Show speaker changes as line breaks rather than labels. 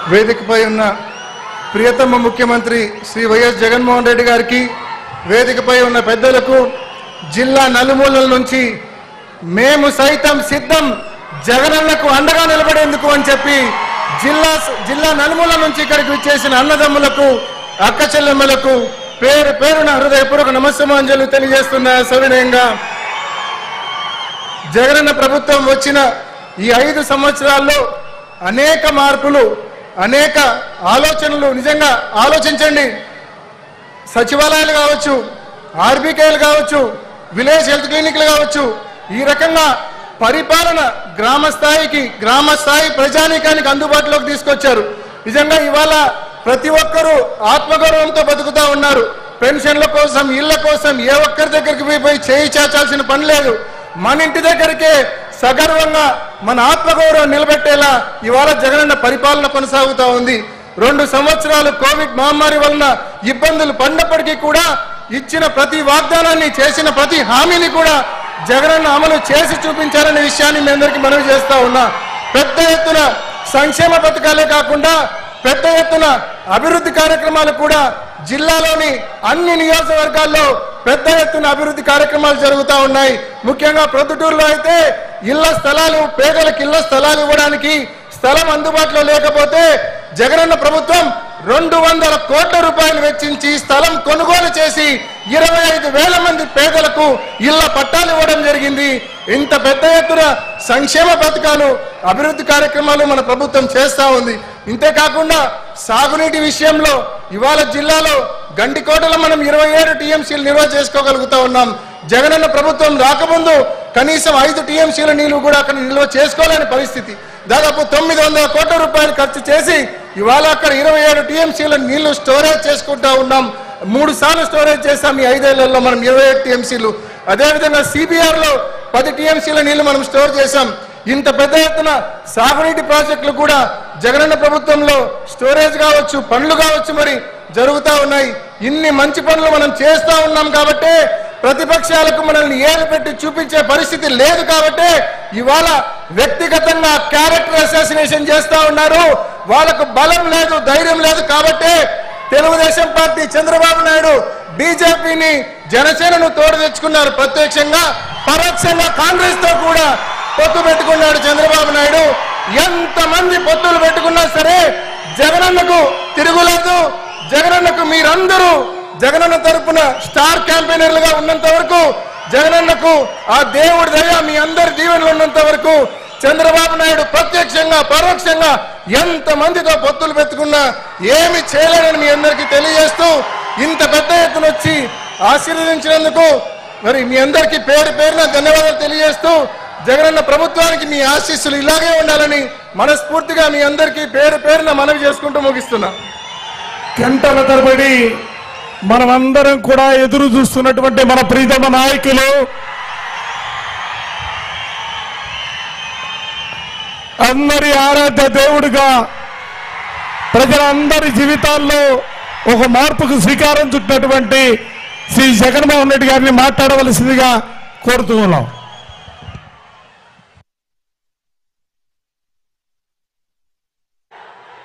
వేదికపై ఉన్న ప్రియతమ ముఖ్యమంత్రి శ్రీ వైఎస్ జగన్మోహన్ రెడ్డి గారికి వేదికపై ఉన్న పెద్దలకు జిల్లా నలుమూలల నుంచి మేము సైతం సిద్ధం జగనన్నకు అండగా నిలబడేందుకు అని చెప్పి జిల్లా జిల్లా నలుమూల నుంచి ఇక్కడికి విచ్చేసిన అన్నదమ్ములకు అక్క చెల్లెమ్మలకు పేరు పేరున హృదయపూర్వక నమస్సమాంజలు తెలియజేస్తున్న సవినయంగా జగనన్న ప్రభుత్వం వచ్చిన ఈ ఐదు సంవత్సరాల్లో అనేక మార్పులు అనేక ఆలోచనలు నిజంగా ఆలోచించండి సచివాలయాలు కావచ్చు ఆర్బీకేలు కావచ్చు విలేజ్ హెల్త్ క్లినిక్లు కావచ్చు ఈ రకంగా పరిపాలన గ్రామ స్థాయికి గ్రామ స్థాయి ప్రజానీకానికి అందుబాటులోకి తీసుకొచ్చారు నిజంగా ఇవాళ ప్రతి ఒక్కరూ ఆత్మగౌరవంతో బతుకుతా ఉన్నారు పెన్షన్ల కోసం ఇళ్ల కోసం ఏ ఒక్కరి దగ్గరికి పోయి పోయి చేయి చాచాల్సిన పని లేదు మన ఇంటి దగ్గరికే సగర్వంగా మన ఆత్మగౌరవం నిలబెట్టేలా ఇవాళ జగనన్న పరిపాలన కొనసాగుతా ఉంది రెండు సంవత్సరాలు కోవిడ్ మహమ్మారి వలన ఇబ్బందులు పడినప్పటికీ కూడా ఇచ్చిన ప్రతి వాగ్దానాన్ని చేసిన ప్రతి హామీని కూడా జగనన్న అమలు చేసి చూపించారనే విషయాన్ని మీ అందరికీ మనవి చేస్తా ఉన్నా పెద్ద ఎత్తున సంక్షేమ పథకాలే కాకుండా పెద్ద ఎత్తున అభివృద్ధి కార్యక్రమాలు కూడా జిల్లాలోని అన్ని నియోజకవర్గాల్లో పెద్ద ఎత్తున అభివృద్ధి కార్యక్రమాలు జరుగుతూ ఉన్నాయి ముఖ్యంగా ప్రొద్దుటూరులో అయితే ఇళ్ల స్థలాలు పేదలకు ఇళ్ల స్థలాలు ఇవ్వడానికి స్థలం అందుబాటులో లేకపోతే జగనన్న ప్రభుత్వం రెండు వందల కోట్ల రూపాయలు వెచ్చించి స్థలం కొనుగోలు చేసి ఇరవై ఐదు వేల మంది పేదలకు ఇళ్ల పట్టాలు ఇవ్వడం జరిగింది ఇంత పెద్ద ఎత్తున సంక్షేమ పథకాలు అభివృద్ధి కార్యక్రమాలు మన ప్రభుత్వం చేస్తా ఉంది ఇంతేకాకుండా సాగునీటి విషయంలో ఇవాళ జిల్లాలో గండికోటలో మనం ఇరవై ఏడు టీఎంసీలు నిల్వ చేసుకోగలుగుతా ఉన్నాం జగనన్న ప్రభుత్వం రాకముందు కనీసం ఐదు టీఎంసీల నీళ్లు కూడా అక్కడ నిల్వ చేసుకోలేని పరిస్థితి దాదాపు తొమ్మిది వందల కోట్ల రూపాయలు ఖర్చు చేసి ఇవాళ అక్కడ ఇరవై ఏడు టీఎంసీల నీళ్లు స్టోరేజ్ చేసుకుంటా ఉన్నాం మూడు సార్లు స్టోరేజ్ చేస్తాం ఈ ఐదేళ్లలో మనం ఇరవై ఏడు టీఎంసీలు అదేవిధంగా సిబిఆర్ లో పది టీఎంసీల నీళ్లు మనం స్టోర్ చేశాం ఇంత పెద్ద ఎత్తున సాగునీటి ప్రాజెక్టులు కూడా జగనన్న ప్రభుత్వంలో స్టోరేజ్ కావచ్చు పనులు కావచ్చు మరి జరుగుతూ ఉన్నాయి ఇన్ని మంచి పనులు మనం చేస్తా ఉన్నాం కాబట్టి ప్రతిపక్షాలకు మనల్ని ఏలు పెట్టి చూపించే పరిస్థితి లేదు కాబట్టి ఇవాళ వ్యక్తిగతంగా క్యారెక్టర్ అసాసినేషన్ చేస్తా ఉన్నారు వాళ్ళకు బలం లేదు ధైర్యం లేదు కాబట్టి తెలుగుదేశం పార్టీ చంద్రబాబు నాయుడు బీజేపీని జనసేనను తోడు తెచ్చుకున్నారు ప్రత్యక్షంగా పరోక్షంగా కాంగ్రెస్ తో కూడా పొత్తు పెట్టుకున్నాడు చంద్రబాబు నాయుడు ఎంతమంది పొత్తులు పెట్టుకున్నా సరే జగనన్నకు తిరుగులేదు జగనన్నకు మీరందరూ జగనన్న తరపున స్టార్ క్యాంపెయినర్లుగా ఉన్నంత వరకు జగనన్నకు ఆ దేవుడి దయ మీ అందరి దీవెనలు ఉన్నంత వరకు చంద్రబాబు నాయుడు ప్రత్యక్షంగా పరోక్షంగా ఎంత మందితో పొత్తులు పెట్టుకున్నా ఏమి చేయలేడని మీ అందరికీ తెలియజేస్తూ ఇంత పెద్ద ఎత్తున వచ్చి ఆశీర్వదించినందుకు మరి మీ అందరికీ పేరు పేరున ధన్యవాదాలు తెలియజేస్తూ జగనన్న ప్రభుత్వానికి మీ ఆశీస్సులు ఇలాగే ఉండాలని మనస్ఫూర్తిగా మీ అందరికీ పేరు పేరున మనవి చేసుకుంటూ ముగిస్తున్నా
గంటల తరబడి మనమందరం కూడా ఎదురు చూస్తున్నటువంటి మన ప్రీతమ నాయకులు అందరి ఆరాధ్య దేవుడిగా ప్రజలందరి జీవితాల్లో ఒక మార్పుకు శ్రీకారం చుట్టినటువంటి శ్రీ జగన్మోహన్ రెడ్డి గారిని మాట్లాడవలసిందిగా కోరుతూ ఉన్నాం